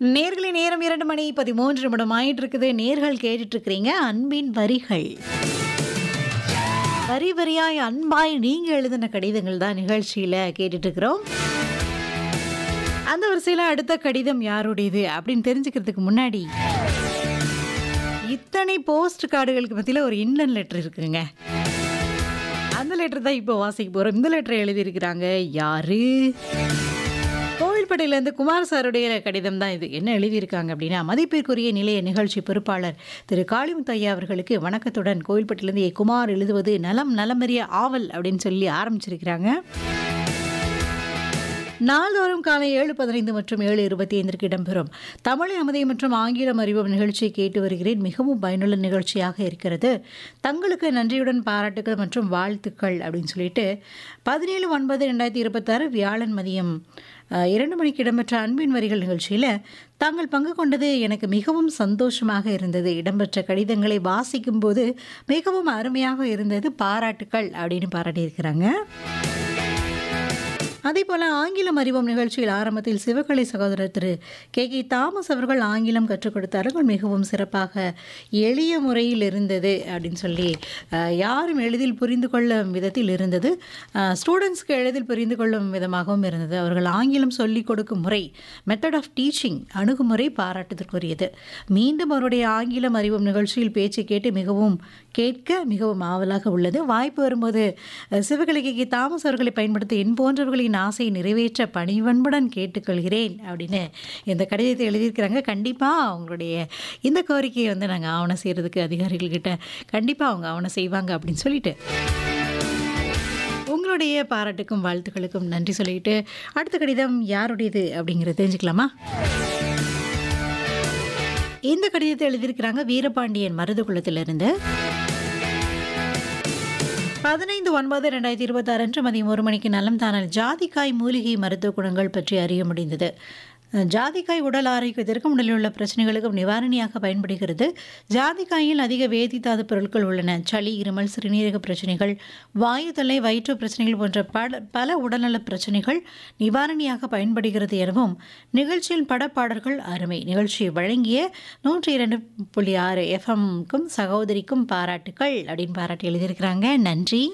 நேர்களை நேரம் இரண்டு மணி பதிமூன்று நிமிடம் ஆயிட்டு இருக்குது நேர்கள் கேட்டுட்டு இருக்கிறீங்க அன்பின் வரிகள் வரி வரியாய் அன்பாய் நீங்க எழுதின கடிதங்கள் தான் நிகழ்ச்சியில கேட்டுட்டு இருக்கிறோம் அந்த வரிசையில் அடுத்த கடிதம் யாருடையது அப்படின்னு தெரிஞ்சுக்கிறதுக்கு முன்னாடி இத்தனை போஸ்ட் கார்டுகளுக்கு மத்தியில் ஒரு இன்லன் லெட்டர் இருக்குங்க அந்த லெட்டர் தான் இப்போ வாசிக்க போகிறோம் இந்த லெட்டரை எழுதியிருக்கிறாங்க யாரு கோவில்பட்டியிலேருந்து குமார் சாருடைய கடிதம் தான் இது என்ன எழுதியிருக்காங்க அப்படின்னா மதிப்பிற்குரிய நிலைய நிகழ்ச்சி பொறுப்பாளர் திரு காளிமுத்து ஐயா அவர்களுக்கு வணக்கத்துடன் கோவில்பட்டியிலேருந்து ஏ குமார் எழுதுவது நலம் நலமறிய ஆவல் அப்படின்னு சொல்லி ஆரம்பிச்சிருக்கிறாங்க நாள்தோறும் காலை ஏழு பதினைந்து மற்றும் ஏழு இருபத்தி ஐந்திற்கு இடம்பெறும் தமிழ் அமதை மற்றும் ஆங்கிலம் அறிவோம் நிகழ்ச்சியை கேட்டு வருகிறேன் மிகவும் பயனுள்ள நிகழ்ச்சியாக இருக்கிறது தங்களுக்கு நன்றியுடன் பாராட்டுகள் மற்றும் வாழ்த்துக்கள் அப்படின்னு சொல்லிட்டு பதினேழு ஒன்பது ரெண்டாயிரத்தி இருபத்தாறு வியாழன் மதியம் அஹ், இரண்டு மணிக்கு இடம்பெற்ற அன்பின் வரிகள் நிகழ்ச்சியில் தாங்கள் பங்கு கொண்டது எனக்கு மிகவும் சந்தோஷமாக இருந்தது இடம்பெற்ற கடிதங்களை வாசிக்கும் போது மிகவும் அருமையாக இருந்தது பாராட்டுக்கள் அப்படின்னு பாராட்டியிருக்கிறாங்க அதே போல ஆங்கிலம் அறிவோம் நிகழ்ச்சியில் ஆரம்பத்தில் சிவகலை சகோதரர் திரு கே கே தாமஸ் அவர்கள் ஆங்கிலம் கற்றுக் கொடுத்தார்கள் மிகவும் சிறப்பாக எளிய முறையில் இருந்தது அப்படின்னு சொல்லி அஹ், யாரும் எளிதில் புரிந்து கொள்ளும் விதத்தில் இருந்தது ஸ்டூடெண்ட்ஸ்க்கு எளிதில் புரிந்து கொள்ளும் விதமாகவும் இருந்தது அவர்கள் ஆங்கிலம் சொல்லிக் கொடுக்கும் முறை மெத்தட் ஆஃப் டீச்சிங் அணுகுமுறை பாராட்டுதற்குரியது மீண்டும் அவருடைய ஆங்கிலம் அறிவோம் நிகழ்ச்சியில் பேச்சு கேட்டு மிகவும் கேட்க மிகவும் ஆவலாக உள்ளது வாய்ப்பு வரும்போது அஹ், சிவகலை கே கே தாமஸ் அவர்களை பயன்படுத்தி என் போன்றவர்களின் ஆசையை நிறைவேற்ற பணிவன்புடன் கேட்டுக்கொள்கிறேன் அப்படின்னு இந்த கடிதத்தை எழுதியிருக்கிறாங்க கண்டிப்பாக அவங்களுடைய இந்த கோரிக்கையை வந்து நாங்கள் ஆவணம் செய்கிறதுக்கு அதிகாரிகள்கிட்ட கண்டிப்பாக அவங்க ஆவணம் செய்வாங்க அப்படின்னு சொல்லிட்டு உங்களுடைய பாராட்டுக்கும் வாழ்த்துக்களுக்கும் நன்றி சொல்லிட்டு அடுத்த கடிதம் யாருடையது அப்படிங்கிறத தெரிஞ்சுக்கலாமா இந்த கடிதத்தை எழுதியிருக்கிறாங்க வீரபாண்டியன் மருதுகுளத்திலிருந்து பதினைந்து ஒன்பது ரெண்டாயிரத்தி இருபத்தாறு அன்று மதியம் ஒரு மணிக்கு நலம் தானல் ஜாதிக்காய் மூலிகை மருத்துவ குணங்கள் பற்றி அறிய முடிந்தது ஜாதிக்காய் உடல் ஆரோக்கியத்திற்கும் உடலில் உள்ள பிரச்சனைகளுக்கும் நிவாரணியாக பயன்படுகிறது ஜாதிக்காயில் அதிக வேதித்தாது பொருட்கள் உள்ளன சளி இருமல் சிறுநீரக பிரச்சனைகள் வாயு தொல்லை வயிற்று பிரச்சனைகள் போன்ற பல பல உடல்நல பிரச்சனைகள் நிவாரணியாக பயன்படுகிறது எனவும் நிகழ்ச்சியில் படப்பாடல்கள் அருமை நிகழ்ச்சியை வழங்கிய நூற்றி இரண்டு புள்ளி ஆறு எஃப்எம்க்கும் சகோதரிக்கும் பாராட்டுக்கள் அப்படின்னு பாராட்டி எழுதியிருக்கிறாங்க நன்றி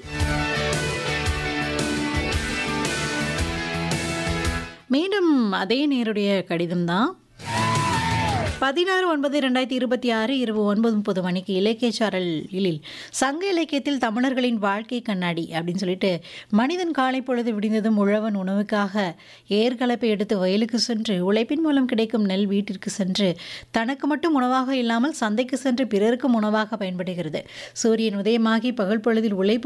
மீண்டும் அதே நேருடைய கடிதம் தான் பதினாறு ஒன்பது ரெண்டாயிரத்தி இருபத்தி ஆறு இரவு ஒன்பது முப்பது மணிக்கு இலக்கிய சாரலில் சங்க இலக்கியத்தில் தமிழர்களின் வாழ்க்கை கண்ணாடி அப்படின்னு சொல்லிட்டு மனிதன் காலை பொழுது விடிந்ததும் உழவன் உணவுக்காக ஏர்கலப்பை எடுத்து வயலுக்கு சென்று உழைப்பின் மூலம் கிடைக்கும் நெல் வீட்டிற்கு சென்று தனக்கு மட்டும் உணவாக இல்லாமல் சந்தைக்கு சென்று பிறருக்கும் உணவாக பயன்படுகிறது சூரியன் உதயமாகி பகல் பொழுதில் உழைப்பு